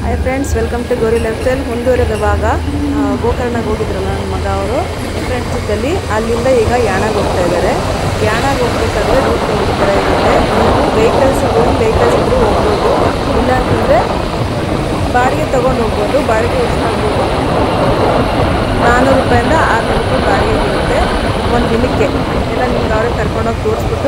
Hi friends welcome to Gori lifestyle ಮುಂದುವರೆದ ಭಾಗ ಆ, ಗೋಕರ್ಣಗೆ ಹೋಗಿದ್ರಲ್ಲ ನನ್ನ ಮಗ ಅವರು ಫ್ರೆಂಡ್ಸ್ ಜೊತೆಲಿ ಅಲ್ಲಿಂದ ಈಗ ಯಾಣಾಗೆ ಹೋಗ್ತಾ ಇದ್ದಾರೆ ಯಾಣಾಗೆ ಹೋಗ್ಬೇಕಾದ್ರೆ ರೂಟ್ ಈ ಥರ ಇರುತ್ತೆ ನೀವು ವೆಹಿಕಲ್ಸ್ ಓನ್ ವೆಹಿಕಲ್ಸ್ ಇದ್ರೂ ಹೋಗ್ಬೋದು ಇಲ್ಲ ಅಂತಂದರೆ ಬಾಡಿಗೆ ತೊಗೊಂಡು ಹೋಗ್ಬೋದು ಬಾಡಿಗೆ ಎಷ್ಟಾಗ್ಬೋದು ನಾನ್ನೂರು ರೂಪಾಯಿಂದ ಆರುನೂರು ರೂಪಾಯಿ ಬಾಡಿಗೆ ಇರುತ್ತೆ ಒಂದು ದಿನಕ್ಕೆ ಎಲ್ಲ ನಿಮ್ಗೆ ಅವರೇ ಕರ್ಕೊಂಡೋಗಿ ತೋರಿಸ್ಬಿಟ್ಟು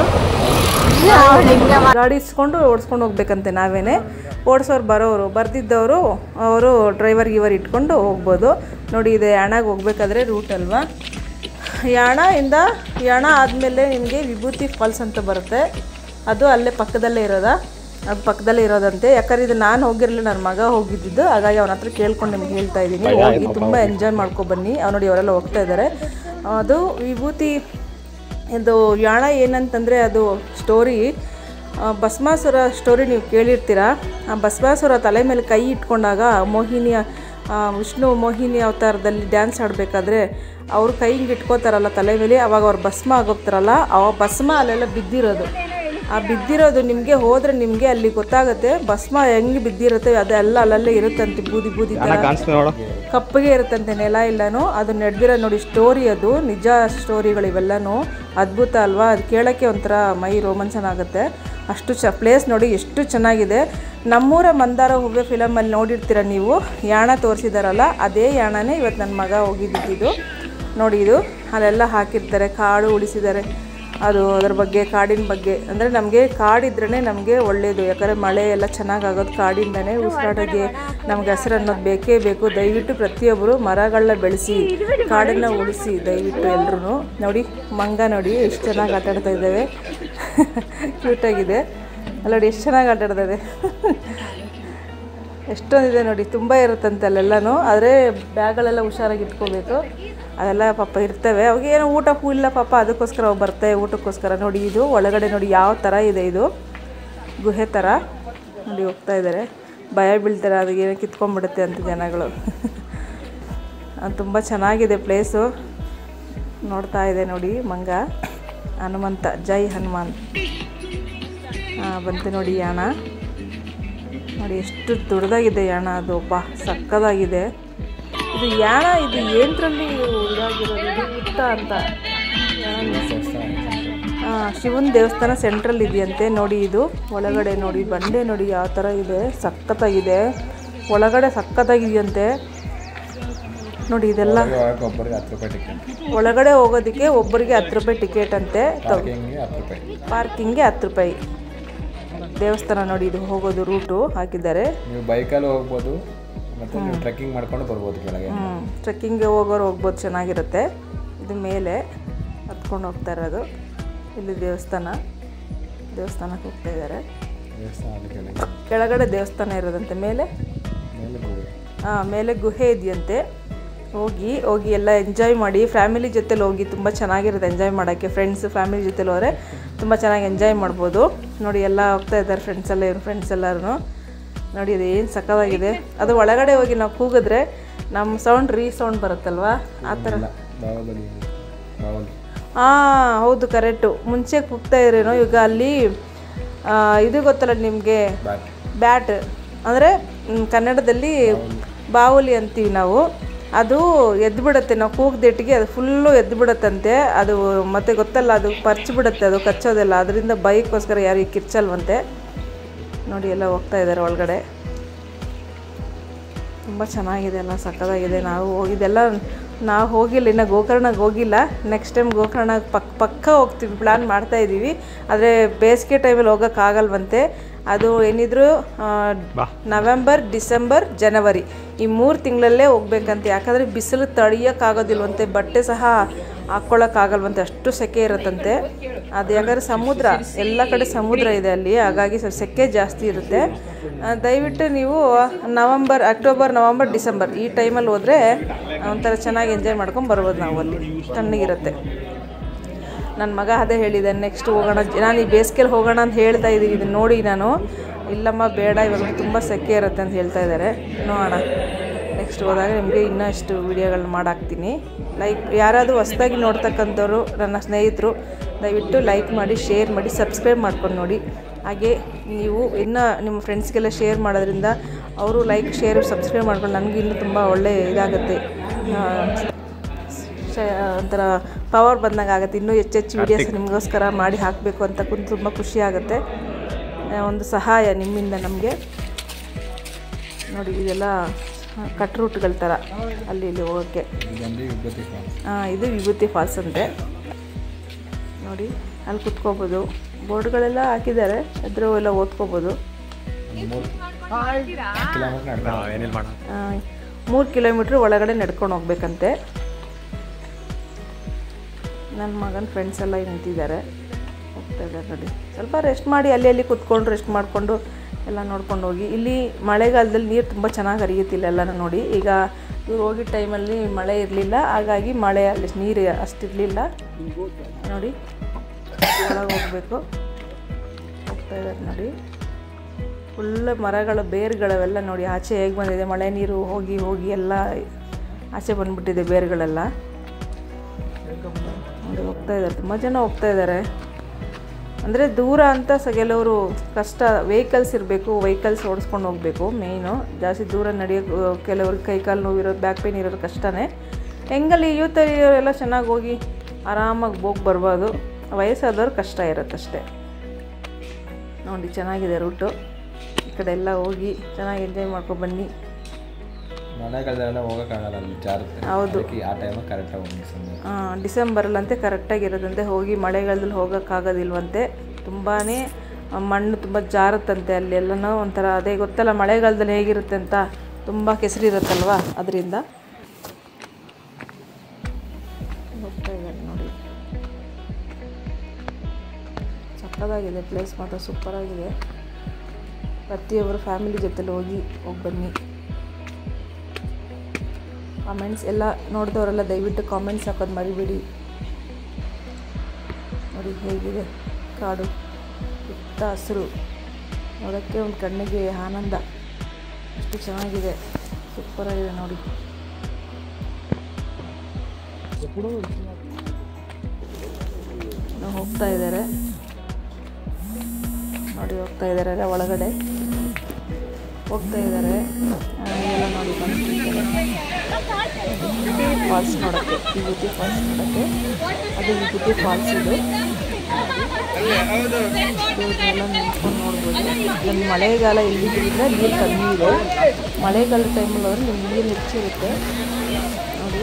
ಗಾಡಿ ಇಸ್ಕೊಂಡು ಓಡಿಸ್ಕೊಂಡು ಹೋಗ್ಬೇಕಂತೆ ನಾವೇನೆ ಓಡಿಸೋರು ಬರೋರು ಬರ್ದಿದ್ದವರು ಅವರು ಡ್ರೈವರ್ ಗಿವರ್ ಇಟ್ಕೊಂಡು ಹೋಗ್ಬೋದು ನೋಡಿ ಇದು ಯಾಣಾಗೆ ಹೋಗ್ಬೇಕಾದ್ರೆ ರೂಟ್ ಅಲ್ವಾ ಯಾಣ ಇಂದ ಯಾಣ ಆದಮೇಲೆ ನಿಮಗೆ ವಿಭೂತಿ ಫಾಲ್ಸ್ ಅಂತ ಬರುತ್ತೆ ಅದು ಅಲ್ಲೇ ಪಕ್ಕದಲ್ಲೇ ಇರೋದಾ ಅದು ಪಕ್ಕದಲ್ಲೇ ಇರೋದಂತೆ ಯಾಕಂದ್ರೆ ಇದು ನಾನು ಹೋಗಿರಲಿಲ್ಲ ನನ್ನ ಮಗ ಹೋಗಿದ್ದಿದ್ದು ಹಾಗಾಗಿ ಅವನ ಹತ್ರ ಕೇಳ್ಕೊಂಡು ನಿಮ್ಗೆ ಹೇಳ್ತಾ ಇದ್ದೀನಿ ಹೋಗಿ ತುಂಬ ಎಂಜಾಯ್ ಮಾಡ್ಕೊಬನ್ನಿ ಅವ್ನು ನೋಡಿ ಅವರೆಲ್ಲ ಹೋಗ್ತಾ ಇದ್ದಾರೆ ಅದು ವಿಭೂತಿ ಇದು ಯಾಣ ಏನಂತಂದರೆ ಅದು ಸ್ಟೋರಿ ಆ, ಭಸ್ಮಾಸುರ ಸ್ಟೋರಿ ನೀವು ಕೇಳಿರ್ತೀರ ಆ ಭಸ್ಮಾಸುರ ತಲೆ ಮೇಲೆ ಕೈ ಇಟ್ಕೊಂಡಾಗ ಮೋಹಿನಿಯ ಆ, ವಿಷ್ಣು ಮೋಹಿನಿ ಅವತಾರದಲ್ಲಿ ಡ್ಯಾನ್ಸ್ ಆಡಬೇಕಾದ್ರೆ ಅವ್ರ ಕೈ ಹಿಂಗೆ ಇಟ್ಕೋತಾರಲ್ಲ ತಲೆ ಮೇಲೆ ಅವಾಗ ಅವ್ರು ಭಸ್ಮ ಆಗೋಗ್ತಾರಲ್ಲ ಆ ಭಸ್ಮ ಅಲ್ಲೆಲ್ಲ ಬಿದ್ದಿರೋದು ಆ ಬಿದ್ದಿರೋದು ನಿಮಗೆ ಹೋದರೆ ನಿಮಗೆ ಅಲ್ಲಿ ಗೊತ್ತಾಗುತ್ತೆ ಭಸ್ಮ ಹೆಂಗೆ ಬಿದ್ದಿರುತ್ತೆ ಅದೆಲ್ಲ ಅಲ್ಲಲ್ಲೇ ಇರುತ್ತಂತೆ ಬೂದಿ ಬೂದಿ ಥರ ಕಾಣಿಸ್ತದೆ ನೋಡು ಕಪ್ಪಗೆ ಇರುತ್ತಂತೆ ನೆಲ ಎಲ್ಲನೂ ಅದು ನಡೆದಿರೋ ನೋಡಿ ಸ್ಟೋರಿ ಅದು ನಿಜ ಸ್ಟೋರಿಗಳು ಇವೆಲ್ಲನೂ ಅದ್ಭುತ ಅಲ್ವಾ ಅದು ಕೇಳೋಕ್ಕೆ ಒಂಥರ ಮೈ ರೋಮಾಂಚನ ಆಗುತ್ತೆ ಅಷ್ಟು ಚ ಪ್ಲೇಸ್ ನೋಡಿ ಎಷ್ಟು ಚೆನ್ನಾಗಿದೆ ನಮ್ಮೂರ ಮಂದಾರ ಹೂವೆ ಫಿಲಮಲ್ಲಿ ನೋಡಿರ್ತೀರ ನೀವು ಯಾಣ ತೋರಿಸಿದಾರಲ್ಲ ಅದೇ ಯಾಣನೇ ಇವತ್ತು ನನ್ನ ಮಗ ಹೋಗಿದ್ದಿದ್ದು ನೋಡಿ ಇದು ಅಲ್ಲೆಲ್ಲ ಹಾಕಿರ್ತಾರೆ ಕಾಡು ಉಳಿಸಿದ್ದಾರೆ ಅದು ಅದ್ರ ಬಗ್ಗೆ ಕಾಡಿನ ಬಗ್ಗೆ ಅಂದರೆ ನಮಗೆ ಕಾಡಿದ್ರೇ ನಮಗೆ ಒಳ್ಳೆಯದು ಯಾಕಂದರೆ ಮಳೆ ಎಲ್ಲ ಚೆನ್ನಾಗಿ ಆಗೋದು ಕಾಡಿಂದನೇ ಉಸಿರಾಟಕ್ಕೆ ನಮ್ಗೆ ಹಸಿರು ಅನ್ನೋದು ಬೇಕೇ ಬೇಕು ದಯವಿಟ್ಟು ಪ್ರತಿಯೊಬ್ಬರು ಮರಗಳನ್ನ ಬೆಳೆಸಿ ಕಾಡನ್ನು ಉಳಿಸಿ ದಯವಿಟ್ಟು ಎಲ್ಲರೂ ನೋಡಿ ಮಂಗ ನೋಡಿ ಎಷ್ಟು ಚೆನ್ನಾಗಿ ಆಟ ಆಡ್ತಾ ಇದ್ದಾವೆ ಕ್ಯೂಟಾಗಿದೆ ಅಲ್ಲ ನೋಡಿ ಎಷ್ಟು ಚೆನ್ನಾಗಿ ಆಟ ಆಡ್ತದೆ ಎಷ್ಟೊಂದಿದೆ ನೋಡಿ ತುಂಬ ಇರುತ್ತಂತೆ ಅಲ್ಲೆಲ್ಲನೂ ಆದರೆ ಬ್ಯಾಗಳೆಲ್ಲ ಹುಷಾರಾಗಿ ಇಟ್ಕೋಬೇಕು ಅದೆಲ್ಲ ಪಾಪ ಇರ್ತವೆ ಅವಾಗ ಏನೋ ಊಟ ಹೂ ಇಲ್ಲ ಪಾಪ ಅದಕ್ಕೋಸ್ಕರ ಅವು ಬರ್ತವೆ ಊಟಕ್ಕೋಸ್ಕರ ನೋಡಿ ಇದು ಒಳಗಡೆ ನೋಡಿ ಯಾವ ಥರ ಇದೆ ಇದು ಗುಹೆ ಥರ ನೋಡಿ ಹೋಗ್ತಾ ಇದ್ದಾರೆ ಭಯ ಬೀಳ್ತಾರೆ ಅದಕ್ಕೆ ಏನೋ ಕಿತ್ಕೊಂಡ್ಬಿಡುತ್ತೆ ಅಂತ ಜನಗಳು ಅದು ತುಂಬ ಚೆನ್ನಾಗಿದೆ ಪ್ಲೇಸು ನೋಡ್ತಾ ಇದೆ ನೋಡಿ ಮಂಗ ಹನುಮಂತ ಜೈ ಹನುಮಾನ್ ಹಾಂ ಬಂತು ನೋಡಿ ಯಾಣ ನೋಡಿ ಎಷ್ಟು ದೊಡ್ಡದಾಗಿದೆ ಯಾಣ ಅದು ಬಾ ಸಕ್ಕದಾಗಿದೆ ಇದು ಯಾಣ ಇದು ಏನರಲ್ಲಿ ಇದಾಗಿರೋದು ಇದು ಹುತ್ತ ಅಂತ ಹಾಂ ಶಿವನ ದೇವಸ್ಥಾನ ಸೆಂಟ್ರಲ್ ಇದೆಯಂತೆ ನೋಡಿ ಇದು ಒಳಗಡೆ ನೋಡಿ ಬಂಡೆ ನೋಡಿ ಯಾವ ಥರ ಇದೆ ಸಖತ್ತಾಗಿದೆ ಒಳಗಡೆ ಸಖತ್ತಾಗಿದೆಯಂತೆ ನೋಡಿ ಇದೆಲ್ಲ ಒಬ್ಬರಿಗೆ ಹತ್ತು ರೂಪಾಯಿ ಟಿಕೆಟ್ ಒಳಗಡೆ ಹೋಗೋದಕ್ಕೆ ಒಬ್ಬರಿಗೆ ಹತ್ತು ರೂಪಾಯಿ ಟಿಕೆಟ್ ಅಂತೆ ತ- ಹಿಂಗೆ ಹತ್ತು ರೂಪಾಯಿ ಪಾರ್ಕಿಂಗ್ಗೆ ಹತ್ತು ರೂಪಾಯಿ ದೇವಸ್ಥಾನ ನೋಡಿ ಇದು ಹೋಗೋದು ರೂಟು ಹಾಕಿದ್ದಾರೆ ನೀವು ಬೈಕಲ್ಲಿ ಹೋಗ್ಬೋದು ಮತ್ತು ನೀವು ಟ್ರೆಕ್ಕಿಂಗ್ ಮಾಡ್ಕೊಂಡು ಬರ್ಬೋದು ಕೆಳಗೆ ಹ್ಞೂ ಟ್ರೆಕ್ಕಿಂಗ್ಗೆ ಹೋಗೋರು ಹೋಗ್ಬೋದು ಚೆನ್ನಾಗಿರುತ್ತೆ ಇದು ಮೇಲೆ ಹತ್ಕೊಂಡು ಹೋಗ್ತಾ ಇರೋದು ಇಲ್ಲಿ ದೇವಸ್ಥಾನ ದೇವಸ್ಥಾನಕ್ಕೆ ಹೋಗ್ತಾ ಇದ್ದಾರೆ ದೇವಸ್ಥಾನದ ಕೆಳಗೆ ಕೆಳಗಡೆ ದೇವಸ್ಥಾನ ಇರೋದಂತೆ ಮೇಲೆ ಮೇಲೆ ಹೋಗಿ ಹಾಂ ಮೇಲೆ ಗುಹೆ ಇದೆಯಂತೆ ಹೋಗಿ ಹೋಗಿ ಎಲ್ಲ ಎಂಜಾಯ್ ಮಾಡಿ ಫ್ಯಾಮಿಲಿ ಜೊತೆಲಿ ಹೋಗಿ ತುಂಬ ಚೆನ್ನಾಗಿರುತ್ತೆ ಎಂಜಾಯ್ ಮಾಡೋಕ್ಕೆ ಫ್ರೆಂಡ್ಸ್ ಫ್ಯಾಮಿಲಿ ಜೊತೆಲಿ ಹೋದರೆ ತುಂಬ ಚೆನ್ನಾಗಿ ಎಂಜಾಯ್ ಮಾಡ್ಬೋದು ನೋಡಿ ಎಲ್ಲ ಹೋಗ್ತಾ ಇದ್ದಾರೆ ಫ್ರೆಂಡ್ಸ್ ಎಲ್ಲ ಇವ್ರ ಫ್ರೆಂಡ್ಸ್ ಎಲ್ಲರೂ ನೋಡಿ ಇದು ಏನು ಸಕ್ಕದಾಗಿದೆ ಅದು ಒಳಗಡೆ ಹೋಗಿ ನಾವು ಕೂಗಿದ್ರೆ ನಮ್ಮ ಸೌಂಡ್ ರೀ ಸೌಂಡ್ ಬರುತ್ತಲ್ವಾ ಆ ಥರ ಬಾಹುಬಲಿ ಬಾಹುಬಲಿ ಹಾಂ ಹೌದು ಕರೆಕ್ಟು ಮುಂಚೆ ಕೂಗ್ತಾ ಇದ್ರೇನೋ ಈಗ ಅಲ್ಲಿ ಆ, ಇದು ಗೊತ್ತಲ್ಲ ನಿಮಗೆ ಬ್ಯಾಟ್ ಬ್ಯಾಟ್ ಅಂದರೆ ಕನ್ನಡದಲ್ಲಿ ಬಾವುಲಿ ಅಂತೀವಿ ನಾವು ಅದು ಎದ್ದು ಬಿಡುತ್ತೆ ನಾವು ಕೂಗ್ದೆಟ್ಟಿಗೆ ಅದು ಫುಲ್ಲು ಎದ್ದು ಬಿಡುತ್ತಂತೆ ಅದು ಮತ್ತೆ ಗೊತ್ತಲ್ಲ ಅದು ಪರ್ಚಿ ಬಿಡುತ್ತೆ ಅದು ಕಚ್ಚೋದೆಲ್ಲ ಅದರಿಂದ ಬೈಕ್ಗೋಸ್ಕರ ಯಾರಿಗೆ ಕಿರ್ಚಲ್ವಂತೆ ನೋಡಿ ಎಲ್ಲ ಹೋಗ್ತಾ ಇದ್ದಾರೆ ಒಳಗಡೆ ತುಂಬ ಚೆನ್ನಾಗಿದೆ ಎಲ್ಲ ಸಕ್ಕದಾಗಿದೆ ನಾವು ಇದೆಲ್ಲ ನಾವು ಹೋಗಿಲ್ಲ ಇನ್ನು ಗೋಕರ್ಣಕ್ಕೆ ಹೋಗಿಲ್ಲ ನೆಕ್ಸ್ಟ್ ಟೈಮ್ ಗೋಕರ್ಣಕ್ಕೆ ಪಕ್ ಪಕ್ಕ ಹೋಗ್ತೀವಿ ಪ್ಲ್ಯಾನ್ ಮಾಡ್ತಾ ಇದ್ದೀವಿ ಆದರೆ ಬೇಸಿಗೆ ಟೈಮಲ್ಲಿ ಹೋಗೋಕ್ಕಾಗಲ್ವಂತೆ ಅದು ಏನಿದ್ರು ಆ, ನವೆಂಬರ್ ಡಿಸೆಂಬರ್ ಜನವರಿ ಈ ಮೂರು ತಿಂಗಳಲ್ಲೇ ಹೋಗ್ಬೇಕಂತೆ ಯಾಕಂದರೆ ಬಿಸಿಲು ತಡಿಯೋಕ್ಕಾಗೋದಿಲ್ವಂತೆ ಬಟ್ಟೆ ಸಹ ಹಾಕ್ಕೊಳ್ಳೋಕ್ಕಾಗಲ್ವಂತೆ ಅಷ್ಟು ಸೆಕೆ ಇರುತ್ತಂತೆ ಅದು ಯಾಕಂದರೆ ಸಮುದ್ರ ಎಲ್ಲ ಕಡೆ ಸಮುದ್ರ ಇದೆ ಅಲ್ಲಿ ಹಾಗಾಗಿ ಸ್ವಲ್ಪ ಸೆಕೆ ಜಾಸ್ತಿ ಇರುತ್ತೆ ಆ, ದಯವಿಟ್ಟು ನೀವು ನವಂಬರ್ ಅಕ್ಟೋಬರ್ ನವಂಬರ್ ಡಿಸೆಂಬರ್ ಈ ಟೈಮಲ್ಲಿ ಹೋದರೆ ಒಂಥರ ಚೆನ್ನಾಗಿ ಎಂಜಾಯ್ ಮಾಡ್ಕೊಂಡು ಬರ್ಬೋದು ನಾವು ಅಲ್ಲಿ ತಣ್ಣಗಿರುತ್ತೆ ನನ್ನ ಮಗ ಅದೇ ಹೇಳಿದೆ ನೆಕ್ಸ್ಟ್ ಹೋಗೋಣ ನಾನು ಈ ಬೇಸಿಗೆಲಿ ಹೋಗೋಣ ಅಂತ ಹೇಳ್ತಾ ಇದ್ದೀನಿ ಇದನ್ನ ನೋಡಿ ನಾನು ಇಲ್ಲಮ್ಮ ಬೇಡ ಇವಾಗ ತುಂಬ ಸೆಕೆ ಇರುತ್ತೆ ಅಂತ ಹೇಳ್ತಾ ಇದ್ದಾರೆ ನೋಡೋಣ ನೆಕ್ಸ್ಟ್ ಹೋದಾಗ ನಿಮಗೆ ಇನ್ನಷ್ಟು ವೀಡಿಯೋಗಳನ್ನ ಮಾಡಾಕ್ತೀನಿ ಲೈಕ್ ಯಾರಾದರೂ ಹೊಸ್ದಾಗಿ ನೋಡ್ತಕ್ಕಂಥವ್ರು ನನ್ನ ಸ್ನೇಹಿತರು ದಯವಿಟ್ಟು ಲೈಕ್ ಮಾಡಿ ಶೇರ್ ಮಾಡಿ ಸಬ್ಸ್ಕ್ರೈಬ್ ಮಾಡ್ಕೊಂಡು ನೋಡಿ ಹಾಗೆ ನೀವು ಇನ್ನು ನಿಮ್ಮ ಫ್ರೆಂಡ್ಸ್ಗೆಲ್ಲ ಶೇರ್ ಮಾಡೋದ್ರಿಂದ ಅವರು ಲೈಕ್ ಶೇರ್ ಸಬ್ಸ್ಕ್ರೈಬ್ ಮಾಡ್ಕೊಂಡು ನನಗೆ ಇನ್ನೂ ತುಂಬ ಒಳ್ಳೆ ಇದಾಗುತ್ತೆ ಆ, ಶ- ಒಂಥರ ಪವರ್ ಬಂದಂಗೆ ಆಗುತ್ತೆ ಇನ್ನೂ ಹೆಚ್ಚೆಚ್ಚು ವೀಡಿಯೋಸ್ ನಿಮಗೋಸ್ಕರ ಮಾಡಿ ಹಾಕಬೇಕು ಅಂತ ಕುಂತು ತುಂಬ ಖುಷಿ ಆಗುತ್ತೆ ಆ, ಒಂದು ಸಹಾಯ ನಿಮ್ಮಿಂದ ನಮಗೆ ನೋಡಿ ಇದೆಲ್ಲ ಕಟ್ ರೂಟ್ಗಳ ಥರ ಅಲ್ಲಿ ಇಲ್ಲಿ ಹೋಗೋಕ್ಕೆ ಇದೊಂದು ವಿಭೂತಿ ಫಾಲ್ಸ್ ಆ, ಇದು ವಿಭೂತಿ ಫಾಲ್ಸ್ ಅಂತೆ ನೋಡಿ ಅಲ್ಲಿ ಕುತ್ಕೋಬೋದು ಬೋರ್ಡ್ಗಳೆಲ್ಲ ಹಾಕಿದ್ದಾರೆ ಅದ್ರ ಎಲ್ಲ ಓದ್ಕೋಬೋದು ಮೂರು ಕಿಲೋಮೀಟರ್ ನಡ್ಕೊಂಡು ಏನಿಲ್ಲ ಮಾಡೋಣ ಮೂರು ಕಿಲೋಮೀಟ್ರ್ ಒಳಗಡೆ ನಡ್ಕೊಂಡು ಹೋಗ್ಬೇಕಂತೆ ನನ್ನ ಮಗನ ಫ್ರೆಂಡ್ಸ್ ಎಲ್ಲ ಇಲ್ಲಿ ನಿಂತಿದ್ದಾರೆ ಹೋಗ್ತಾ ಇದ್ದಾರೆ ನೋಡಿ ಸ್ವಲ್ಪ ರೆಸ್ಟ್ ಮಾಡಿ ಅಲ್ಲಿ ಅಲ್ಲಿ ಕುತ್ಕೊಂಡು ರೆಸ್ಟ್ ಮಾಡಿಕೊಂಡು ಎಲ್ಲ ನೋಡ್ಕೊಂಡು ಹೋಗಿ ಇಲ್ಲಿ ಮಳೆಗಾಲದಲ್ಲಿ ನೀರು ತುಂಬ ಚೆನ್ನಾಗಿ ಹರಿಯುತ್ತಿಲ್ಲ ಎಲ್ಲನೂ ನೋಡಿ ಈಗ ಇವ್ರು ಹೋಗಿದ್ದ ಟೈಮಲ್ಲಿ ಮಳೆ ಇರಲಿಲ್ಲ ಹಾಗಾಗಿ ಮಳೆ ಅಲ್ಲಿ ನೀರು ಅಷ್ಟಿರಲಿಲ್ಲ ನೋಡಿ ಒಳಗೆ ಹೋಗಬೇಕು ಹೋಗ್ತಾ ಇದ್ದಾರೆ ನೋಡಿ ಫುಲ್ ಮರಗಳ ಬೇರುಗಳವೆಲ್ಲ ನೋಡಿ ಆಚೆ ಹೇಗೆ ಬಂದಿದೆ ಮಳೆ ನೀರು ಹೋಗಿ ಹೋಗಿ ಎಲ್ಲ ಆಚೆ ಬಂದ್ಬಿಟ್ಟಿದೆ ಬೇರುಗಳೆಲ್ಲ ನೋಡಿ ಹೋಗ್ತಾ ಇದ್ದಾರೆ ತುಂಬ ಜನ ಹೋಗ್ತಾ ಇದ್ದಾರೆ ಅಂದರೆ ದೂರ ಅಂತ ಸ ಕೆಲವರು ಕಷ್ಟ ವೆಹಿಕಲ್ಸ್ ಇರಬೇಕು ವೆಹಿಕಲ್ಸ್ ಓಡಿಸ್ಕೊಂಡು ಹೋಗಬೇಕು ಮೇಯ್ನು ಜಾಸ್ತಿ ದೂರ ನಡೆಯೋಕೆ ಕೆಲವ್ರಿಗೆ ಕೈಕಾಲು ನೋವಿರೋದು ಬ್ಯಾಕ್ ಪೇನ್ ಇರೋದು ಕಷ್ಟನೇ ಹೆಂಗಲ್ಲಿ ಯೂತ್ ಎಲ್ಲ ಚೆನ್ನಾಗಿ ಹೋಗಿ ಆರಾಮಾಗಿ ಹೋಗಿ ಬರ್ಬೋದು ವಯಸ್ಸಾದವ್ರು ಕಷ್ಟ ಇರುತ್ತಷ್ಟೇ ನೋಡಿ ಚೆನ್ನಾಗಿದೆ ರೂಟು ಈ ಕಡೆ ಎಲ್ಲ ಹೋಗಿ ಚೆನ್ನಾಗಿ ಎಂಜಾಯ್ ಮಾಡ್ಕೊಂಡು ಬನ್ನಿ ಮಳೆಗಾಲದಲ್ಲೆಲ್ಲ ಹೋಗೋಕ್ಕಾಗಲ್ಲ ಅಲ್ಲಿ ಜಾರುತ್ತೆ ಹೌದು. ಅದಕ್ಕೆ ಆ ಟೈಮಿಗೆ ಕರೆಕ್ಟಾಗಿ ಹೋಗಿ ಸುಮ್ಮನೆ ಆ, ಡಿಸೆಂಬರಲ್ಲಂತೆ ಕರೆಕ್ಟಾಗಿ ಇರೋದಂತೆ ಹೋಗಿ ಮಳೆಗಾಲದಲ್ಲಿ ಹೋಗೋಕ್ಕಾಗೋದಿಲ್ವಂತೆ ತುಂಬಾ ಮಣ್ಣು ತುಂಬ ಜಾರುತ್ತಂತೆ ಅಲ್ಲಿ ಎಲ್ಲನೂ ಒಂಥರ ಅದೇ ಗೊತ್ತಲ್ಲ ಮಳೆಗಾಲದಲ್ಲಿ ಹೇಗಿರುತ್ತೆ ಅಂತ ತುಂಬ ಕೆಸರು ಇರುತ್ತಲ್ವ ಅದರಿಂದ ಹೋಗ್ತಾ ಇದ್ದಾರೆ ನೋಡಿ ಸಕ್ಕದಾಗಿದೆ ಪ್ಲೇಸ್ ಮಾತ್ರ ಸೂಪರಾಗಿದೆ ಪ್ರತಿಯೊಬ್ಬರು ಫ್ಯಾಮಿಲಿ ಜೊತೆಲಿ ಹೋಗಿ ಹೋಗಿ ಬನ್ನಿ ಕಾಮೆಂಟ್ಸ್ ಎಲ್ಲ ನೋಡಿದವರೆಲ್ಲ ದಯವಿಟ್ಟು ಕಾಮೆಂಟ್ಸ್ ಹಾಕೋದು ಮರಿಬೇಡಿ ನೋಡಿ ಹೇಗಿದೆ ಕಾಡು ಸುತ್ತ ಹಸಿರು ನೋಡೋಕ್ಕೆ ಒಂದು ಕಣ್ಣಿಗೆ ಆನಂದ ಎಷ್ಟು ಚೆನ್ನಾಗಿದೆ ಸೂಪರಾಗಿದೆ ನೋಡಿ ಇನ್ನು ಹೋಗ್ತಾ ಇದ್ದಾರೆ ನೋಡಿ ಹೋಗ್ತಾ ಇದ್ದಾರೆ ಅಲ್ಲ ಒಳಗಡೆ ಹೋಗ್ತಾ ಇದ್ದಾರೆ ಆ, ಎಲ್ಲ ನೋಡಿ ಬಂದ್ಬಿಟ್ಟಿದ್ದಾರೆ ಫಾಲ್ಸ್ ನೋಡೋಕ್ಕೆ ವಿಭೂತಿ ಫಾಲ್ಸ್ ನೋಡೋಕ್ಕೆ ಅದು ವಿಭೂತಿ ಫಾಲ್ಸ್ ಇದು ಇವ್ರನ್ನೆಲ್ಲ ನಿಂತ್ಕೊಂಡು ನೋಡ್ಬೋದು ಇಲ್ಲಿ ಮಳೆಗಾಲ ಇಲ್ಲಿದ್ರಿಂದ ನೀರು ಕಮ್ಮಿ ಇದೆ ಮಳೆಗಾಲದ ಟೈಮಲ್ಲಿ ಹೋದ್ರೆ ನಿಮ್ಗೆ ನೀರು ಹೆಚ್ಚಿರುತ್ತೆ ನೋಡಿ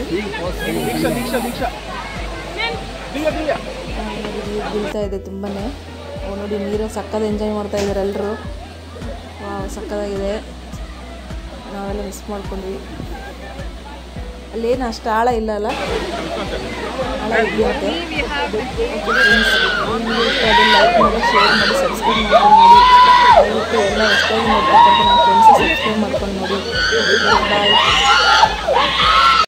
ಆ, ನೋಡಿ ನೀರು ಬೀಳ್ತಾ ಇದೆ ತುಂಬಾ ನೋಡಿ ನೀರು ಸಕ್ಕದ ಎಂಜಾಯ್ ಮಾಡ್ತಾ ಇದ್ದಾರೆ ಎಲ್ಲರೂ ವಾವ್ ಸಕ್ಕದಾಗಿದೆ ನಾವೆಲ್ಲ ಮಿಸ್ ಮಾಡ್ಕೊಂಡ್ವಿ ಅಲ್ಲೇನು ಅಷ್ಟು ಆಳ ಇಲ್ಲ ಅಲ್ಲ ಆಳ ಇದೆಯಂತೆ ಲೈಕ್ ಮಾಡಿ ಶೇರ್ ಮಾಡಿ ಸಬ್ಸ್ಕ್ರೈಬ್ ಮಾಡ್ಕೊಂಡು ನೋಡಿ ದಯವಿಟ್ಟು ಎಲ್ಲ ಹೊಸದಾಗಿ ನೋಡ್ಬೇಕಂತ ನನ್ನ ಫ್ರೆಂಡ್ಸ್ ಸಬ್ಸ್ಕ್ರೈಬ್ ಮಾಡ್ಕೊಂಡು ನೋಡಿ ಬಾಯ್